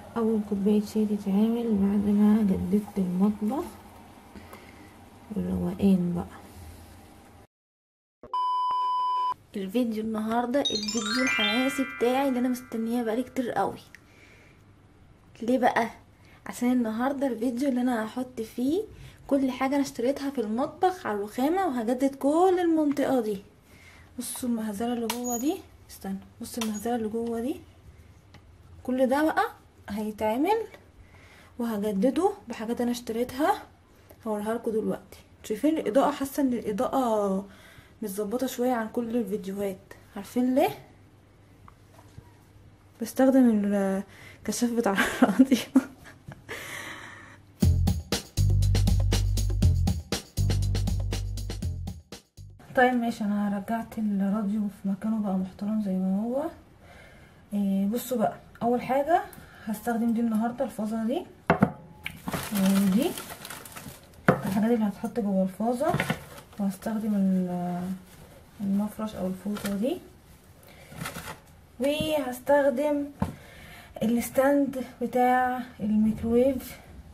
اول كوبايه شاي تتعمل بعد ما جددت المطبخ والروقان بقى الفيديو النهارده الفيديو الحماسي بتاعي اللي انا مستنياه بقالي كتير قوي ليه بقى عشان النهارده الفيديو اللي انا هحط فيه كل حاجه انا اشتريتها في المطبخ على الرخامه وهجدد كل المنطقه دي بصوا المهزله اللي جوه دي استنى بصوا المهزله اللي جوه دي كل ده بقى هيتعمل وهجدده بحاجات انا اشتريتها هوريها لكم دلوقتي شايفين الاضاءه حاسه ان الاضاءه متظبطه شويه عن كل الفيديوهات عارفين ليه بستخدم الكشاف بتاع الراديو طيب ماشي انا رجعت الراديو في مكانه بقى محترم زي ما هو إيه بصوا بقى اول حاجه هستخدم دي النهارده الفازه دي ودي الحاجات اللي هتحط جوه الفازه وهستخدم المفرش او الفوطه دي وهستخدم الستاند بتاع الميكرويف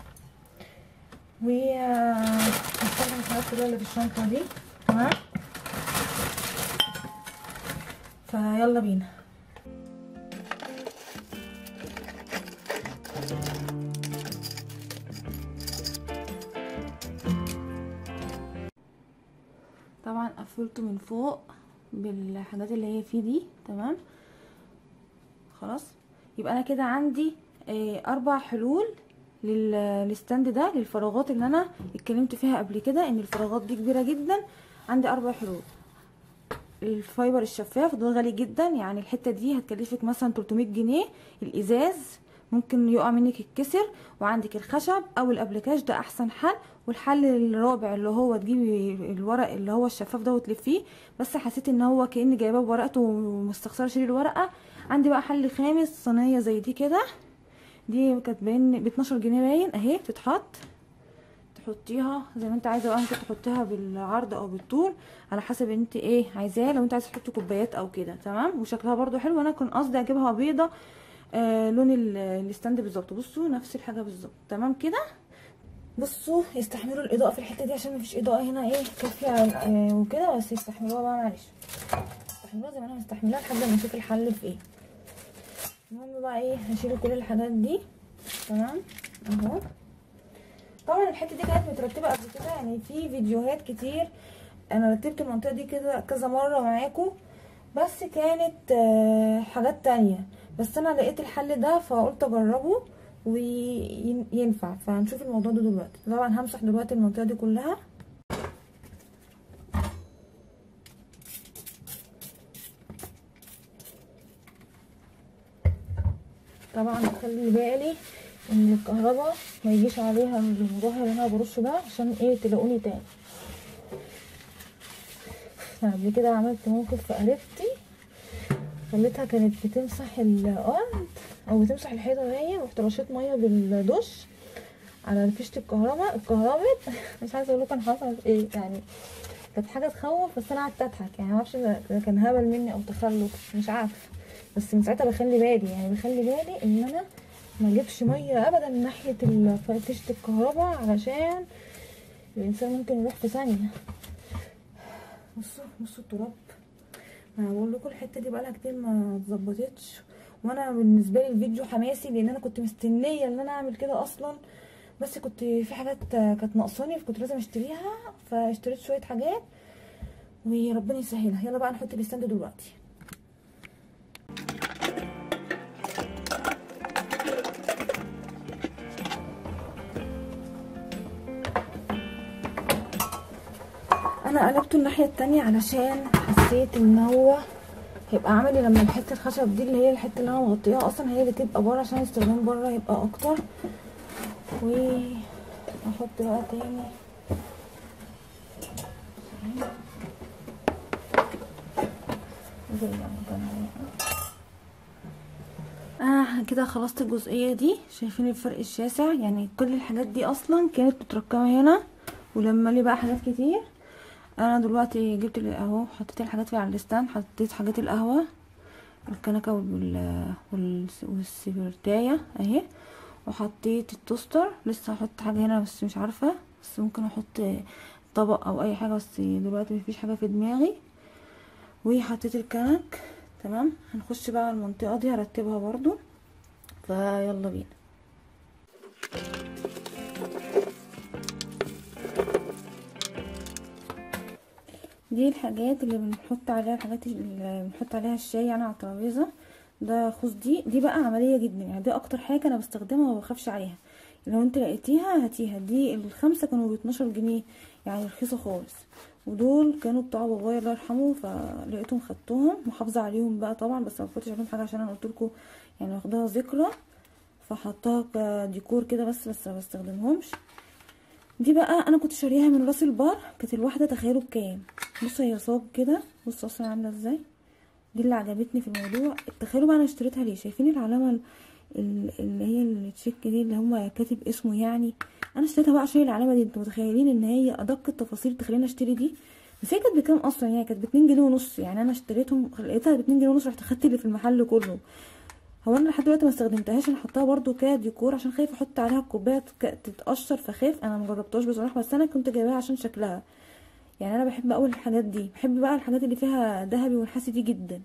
وهستخدم الحاجات كلها اللي في الشنطه دي تمام فيلا بينا طبعا قفلته من فوق بالحاجات اللي هي فيه دي تمام خلاص يبقى انا كده عندي اه اربع حلول للستاند ده للفراغات اللي انا اتكلمت فيها قبل كده ان الفراغات دي كبيره جدا عندي اربع حلول الفايبر الشفاف ده غالي جدا يعني الحته دي هتكلفك مثلا 300 جنيه الازاز ممكن يقع منك الكسر وعندك الخشب او الابلكاش ده احسن حل والحل الرابع اللي هو تجيبي الورق اللي هو الشفاف ده وتلفيه بس حسيت ان هو كاني جايباه بورقته ومستخسره اشيل الورقه عندي بقى حل خامس صينيه زي دي كده دي كانت باين ب 12 جنيه باين اهي بتتحط تحطيها زي ما انت عايزه بقى ممكن تحطيها بالعرض او بالطول على حسب انت ايه عايزاه لو انت عايزه تحطي كوبايات او كده تمام وشكلها برده حلو انا كان قصدي اجيبها بيضه آه لون الستاند بالظبط بصوا نفس الحاجه بالظبط تمام كده بصوا يستحملوا الاضاءه في الحته دي عشان مفيش اضاءه هنا ايه كافيه آه وكده بس يستحملوها بقى معلش يستحملوها زي ما انا مستحملاها لحد ما اشوف الحل في ايه المهم بقى ايه هشيل كل الحاجات دي تمام اهو طبعا الحته دي كانت مترتبه قبل كده يعني في فيديوهات كتير انا رتبت المنطقه دي كده كذا مره معاكم بس كانت آه حاجات تانية بس انا لقيت الحل ده فقلت اجربه وينفع فهنشوف الموضوع ده دلوقتي طبعا همسح دلوقتي المنطقه دي كلها طبعا خلي بالي ان الكهرباء ما يجيش عليها المجوهر اللي انا برشه ده عشان ايه تلاقوني تاني قبل كده عملت موقف في قريبتي خليتها كانت بتمسح الارض او بتمسح الحيطه باين رحت رشيت ميه بالدش على فيشه الكهرباء اتكهربت مش عايزه اقول لكم حصل ايه يعني كانت حاجه تخوف بس انا قعدت اضحك يعني معرفش كان هبل مني او تخلف مش عارفه بس من ساعتها بخلي بالي يعني بخلي بالي ان انا ما اجيبش ميه ابدا من ناحيه فيشه الكهرباء علشان الانسان ممكن يروح في ثانيه بصوا بصوا التراب انا بقول لكم الحته دي بقالها كتير ما اتظبطتش وانا بالنسبه لي الفيديو حماسي لان انا كنت مستنيه ان انا اعمل كده اصلا بس كنت في حاجات كانت ناقصاني فكنت لازم اشتريها فاشتريت شويه حاجات وربنا يسهلها يلا بقى نحط الستاند دلوقتي انا قلبته الناحيه التانية علشان حسيت ان هو هيبقى عملي لما الحته الخشب دي اللي هي الحته اللي انا مغطياها اصلا هي اللي تبقى بره عشان الاستخدام بره يبقى اكتر واحط بقى تاني زي ما كان انا كده خلصت الجزئيه دي شايفين الفرق الشاسع يعني كل الحاجات دي اصلا كانت متركمه هنا ولما لي بقى حاجات كتير انا دلوقتي جبت اهو حطيت الحاجات في على الستاند حطيت حاجات القهوه الكنكه وال وال- والسبرتايه اهي وحطيت التوستر لسه هحط حاجه هنا بس مش عارفه بس ممكن احط طبق او اي حاجه بس دلوقتي مفيش حاجه في دماغي وحطيت الكنك تمام هنخش بقى على المنطقه دي هرتبها برضو فيلا بينا دي الحاجات اللي بنحط عليها الحاجات اللي بنحط عليها الشاي يعني على الترابيزه ده خوص دي دي بقى عمليه جدا يعني دي اكتر حاجه انا بستخدمها وما بخافش عليها لو انت لقيتيها هاتيها دي الخمسه كانوا ب 12 جنيه يعني رخيصه خالص ودول كانوا بتوع بابايا الله يرحمه فلقيتهم خدتهم محافظه عليهم بقى طبعا بس ما كنتش عليهم حاجه عشان انا قلت لكم يعني واخداها ذكرى فحطها كديكور كده بس بس ما بستخدمهمش دي بقى انا كنت شاريها من راس البر كانت الواحده تخيلوا بكام بصوا هي صاج كده بصوا اصلا عامله ازاي دي اللي عجبتني في الموضوع تخيلوا بقى انا اشتريتها ليه شايفين العلامه ال- ال- اللي هي التشيك دي اللي هم كاتب اسمه يعني انا اشتريتها بقى عشان العلامه دي انتوا متخيلين ان هي ادق التفاصيل تخليني اشتري دي بس هي كانت بكام اصلا يعني كانت باتنين جنيه ونص يعني انا اشتريتهم لقيتها باتنين جنيه ونص رحت خدت اللي في المحل كله هو انا لحد دلوقتي ما استخدمتهاش انا حطاها برضو كديكور عشان خايفه احط عليها الكوبايه تك- تتقشر فخاف انا مجربتهاش بصراحه بس انا كنت جايباها عشان شكلها يعني انا بحب اول الحاجات دي بحب بقى الحاجات اللي فيها ذهبي ونحاسي دي جدا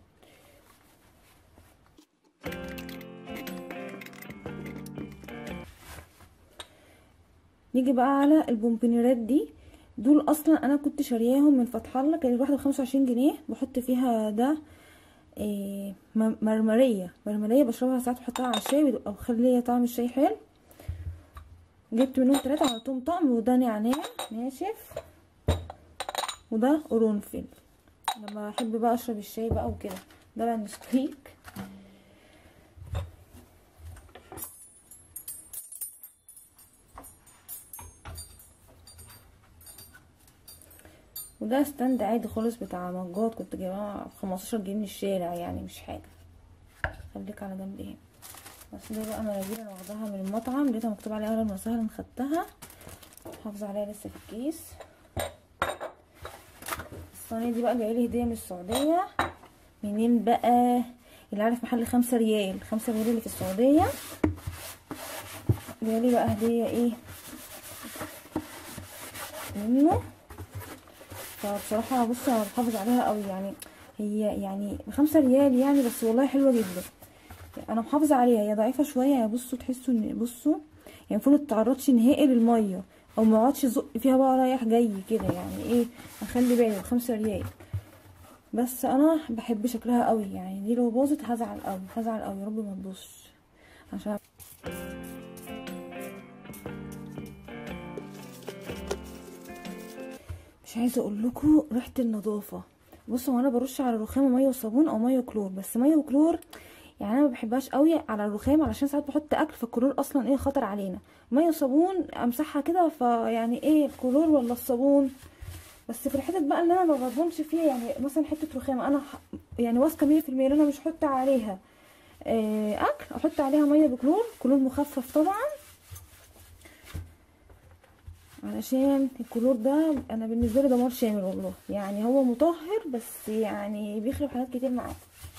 نيجي بقى على البومبونيرات دي دول اصلا انا كنت شارياهم من فتح الله كان الواحده بخمسة وعشرين جنيه بحط فيها ده إيه م- مرمريه مرمريه بشربها ساعات بحطها على الشاي بتبقى مخليه طعم الشاي حلو جبت منهم ثلاثه عملتهم طقم وده نعناع ناشف وده قرنفل لما احب بقى اشرب الشاي بقى وكده ده بقى نسكويك وده ستاند عادي خالص بتاع مجات كنت جايباه بخمستاشر جنيه من الشارع يعني مش حاجه خليك على جنب هنا بس ده بقى مناديل انا واخداها من المطعم لقيتها مكتوب عليها اهلا وسهلا خدتها حافظه عليها لسه في الكيس الصينيه دي بقى جايلي هديه من السعوديه منين بقى اللي عارف محل خمسة ريال خمسة ريال اللي في السعوديه جايلي بقى هديه ايه منه فبصراحة بص انا بحافظ عليها قوي يعني هي يعني بخمسة ريال يعني بس والله حلوة جدا انا محافظة عليها هي ضعيفة شوية يعني بصوا تحسوا ان بصوا يعني المفروض متتعرضش نهائي للمية او ما اقعدش ازق فيها بقى رايح جاي كده يعني ايه اخلي بالي بخمسة ريال بس انا بحب شكلها قوي يعني دي لو باظت هزعل قوي هزعل قوي يا رب ما تبوظش عشان مش عايزه اقول لكم ريحه النظافه بصوا انا برش على الرخامه ميه وصابون او ميه وكلور بس ميه وكلور يعني انا ما بحبهاش قوي على الرخام علشان ساعات بحط اكل فالكلور اصلا ايه خطر علينا ميه وصابون امسحها كده فيعني ايه الكلور ولا الصابون بس في الحتت بقى اللي انا ما بضمنش فيها يعني مثلا حته رخامه انا ح- يعني واثقه 100% ان انا مش هحط عليها آه، اكل احط عليها ميه بكلور كلور مخفف طبعا علشان الكلور ده انا بالنسبه لي دمار شامل والله يعني هو مطهر بس يعني بيخرب حاجات كتير معاك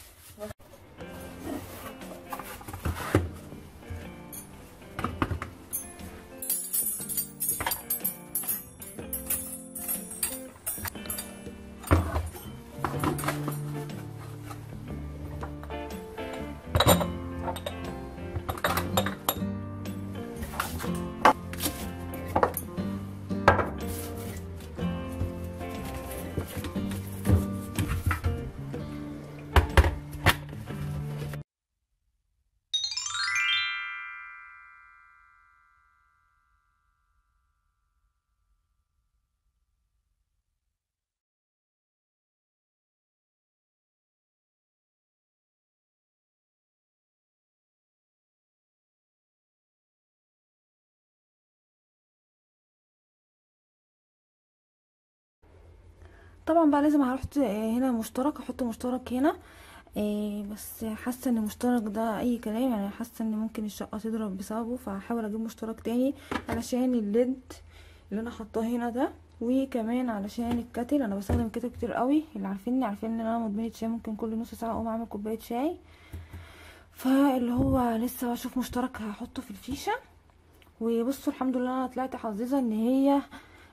طبعا بقى لازم هروح ت- هنا مشترك احط مشترك هنا إيه بس حاسه ان المشترك ده اي كلام يعني حاسه ان ممكن الشقه تضرب بسببه فهحاول اجيب مشترك تاني علشان الليد اللي انا حطاه هنا ده وكمان علشان الكاتل انا بستخدم الكاتل كتير قوي اللي عارفيني عارفين ان انا مدمنه شاي ممكن كل نص ساعه اقوم اعمل كوبايه شاي فاللي هو لسه بشوف مشترك هحطه في الفيشه وبصوا الحمد لله انا طلعت حظيظه ان هي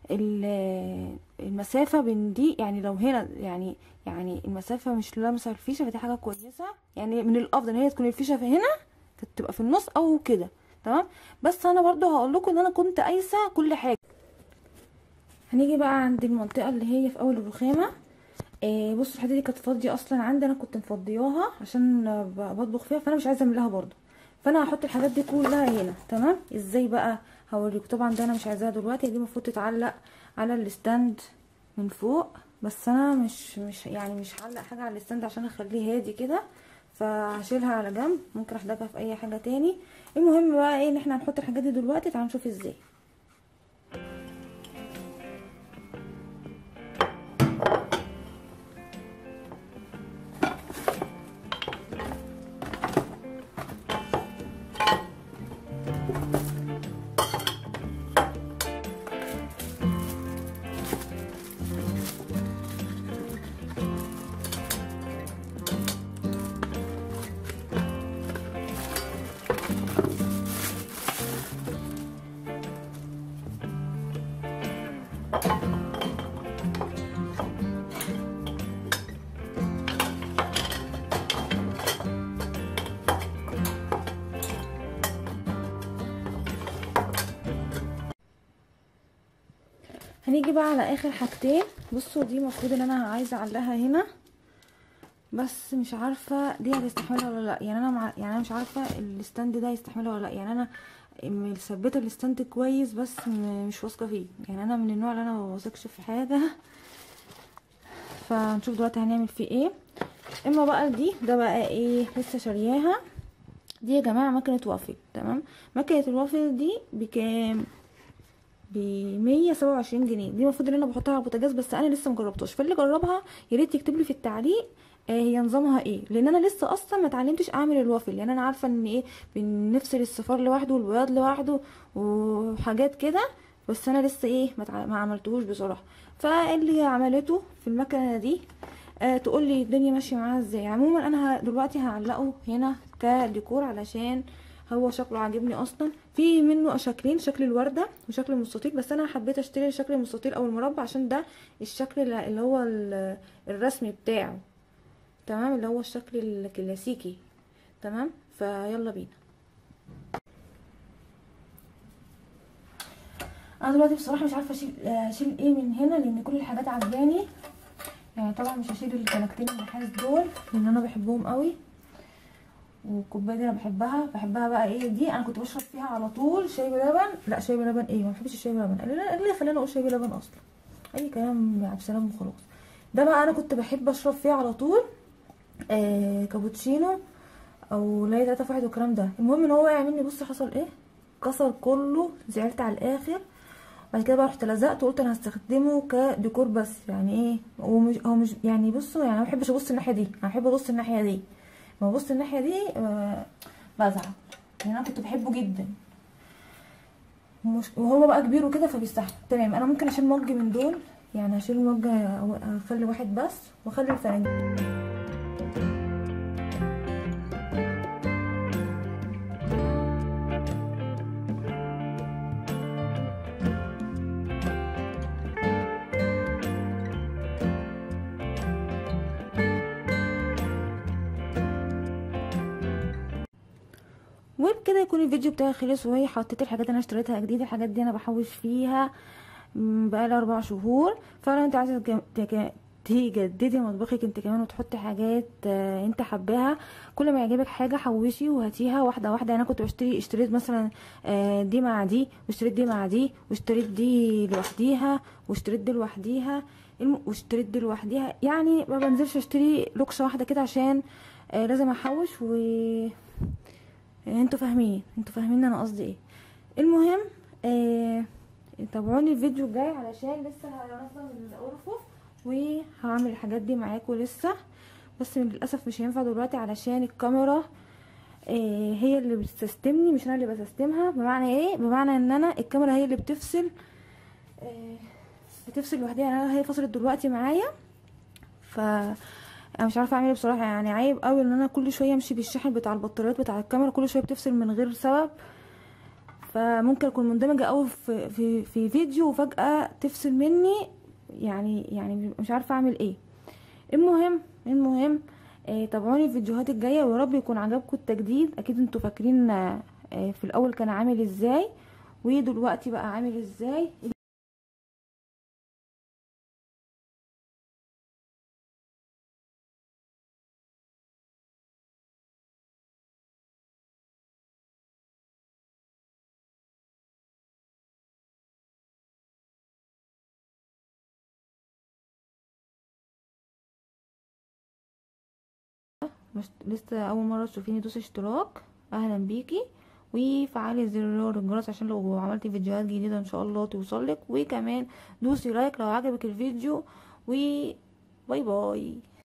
المسافه بين دي يعني لو هنا يعني يعني المسافه مش لامسه الفيشه فدي حاجه كويسه يعني من الافضل ان هي تكون الفيشه في هنا كانت تبقى في النص او كده تمام بس انا برضو هقول لكم ان انا كنت قايسه كل حاجه هنيجي بقى عند المنطقه اللي هي في اول الرخامه آه بصوا الحته دي كانت فاضيه اصلا عندي انا كنت مفضياها عشان بطبخ فيها فانا مش عايزه اعملها برضو فانا هحط الحاجات دي كلها هنا تمام ازاي بقى هوريكم طبعا ده انا مش عايزاها دلوقتي دي المفروض تتعلق على الستاند من فوق بس انا مش مش يعني مش هعلق حاجه على الستاند عشان اخليه هادي كده فهشيلها على جنب ممكن احتاجها في اي حاجه تاني المهم بقى ايه ان احنا هنحط الحاجات دي دلوقتي تعالوا نشوف ازاي هنيجي بقى على اخر حاجتين بصوا دي المفروض ان انا عايزه اعلقها هنا بس مش عارفه دي هتستحملها ولا لا يعني انا مع... يعني انا مش عارفه الستاند ده يستحملها ولا لا يعني انا مثبته الستاند كويس بس مش واثقه فيه يعني انا من النوع اللي انا ما بثقش في حاجه فنشوف دلوقتي هنعمل فيه ايه اما بقى دي ده بقى ايه لسه شارياها دي يا جماعه مكنه وافل تمام مكنه الوافل دي بكام بمية سبعة وعشرين جنيه دي المفروض ان انا بحطها على البوتاجاز بس انا لسه مجربتهاش فاللي جربها يا ريت يكتب لي في التعليق آه هي نظامها ايه لان انا لسه اصلا ما اتعلمتش اعمل الوافل يعني انا عارفه ان ايه بنفصل الصفار لوحده والبياض لوحده وحاجات كده بس انا لسه ايه ما, ما عملتهوش بصراحه فاللي عملته في المكنه دي آه تقول لي الدنيا ماشيه معاها ازاي عموما انا دلوقتي هعلقه هنا كديكور علشان هو شكله عاجبني اصلا في منه شكلين شكل الورده وشكل المستطيل بس انا حبيت اشتري شكل المستطيل او المربع عشان ده الشكل اللي هو الرسمي بتاعه تمام اللي هو الشكل الكلاسيكي تمام فيلا بينا انا دلوقتي بصراحه مش عارفه اشيل اشيل ايه من هنا لان كل الحاجات عجباني يعني طبعا مش هشيل الكنكتين النحاس دول لان انا بحبهم قوي والكوبايه دي انا بحبها بحبها بقى ايه دي انا كنت بشرب فيها على طول شاي بلبن لا شاي بلبن ايه ما بحبش الشاي بلبن ايه اللي خلاني اقول شاي بلبن اصلا اي كلام يا عبد السلام وخلاص ده بقى انا كنت بحب اشرب فيه على طول آه كابوتشينو او لا تلاته في واحد والكلام ده المهم ان هو وقع مني بص حصل ايه كسر كله زعلت على الاخر بعد كده بقى رحت لزقته وقلت انا هستخدمه كديكور بس يعني ايه هو مش هو مش يعني بصوا يعني انا ما بحبش ابص الناحيه دي انا بحب ابص الناحيه دي ما ببص الناحيه دي آه بزعل يعني انا كنت بحبه جدا مش وهو بقى كبير وكده فبيستحمل تمام انا ممكن اشيل مج من دول يعني هشيل مج اخلي واحد بس واخلي الفناجين وبكده يكون الفيديو بتاعي خلص وهي حطيت الحاجات اللي انا اشتريتها جديد الحاجات دي انا بحوش فيها بقالي اربع شهور فلو انت عايزه تجددي مطبخك انت كمان وتحطي حاجات آه انت حباها كل ما يعجبك حاجه حوشي وهاتيها واحده واحده انا كنت بشتري اشتريت مثلا آه دي مع دي واشتريت دي مع دي واشتريت دي لوحديها واشتريت دي لوحديها واشتريت دي لوحديها يعني ما بنزلش اشتري لوكشه واحده كده عشان آه لازم احوش و انتوا فاهمين انتوا فاهمين انا قصدي ايه المهم آه تابعوني الفيديو الجاي علشان لسه هنظم الارفف وهعمل الحاجات دي معاكم لسه بس للاسف مش هينفع دلوقتي علشان الكاميرا آه هي اللي بتسيستمني مش انا اللي بسيستمها بمعنى ايه بمعنى ان انا الكاميرا هي اللي بتفصل آه هتفصل لوحدها يعني انا هي فصلت دلوقتي معايا ف انا مش عارفه اعمل ايه بصراحه يعني عيب قوي ان انا كل شويه امشي بالشحن بتاع البطاريات بتاع الكاميرا كل شويه بتفصل من غير سبب فممكن اكون مندمجه قوي في في في فيديو وفجاه تفصل مني يعني يعني مش عارفه اعمل ايه المهم المهم آه تابعوني الفيديوهات الجايه ويا رب يكون عجبكم التجديد اكيد انتوا فاكرين آه في الاول كان عامل ازاي ودلوقتي بقى عامل ازاي مش لسه اول مره تشوفيني دوسي اشتراك اهلا بيكي وفعلي زرار الجرس عشان لو عملتي فيديوهات جديده ان شاء الله توصلك وكمان دوسي لايك لو عجبك الفيديو و باي باي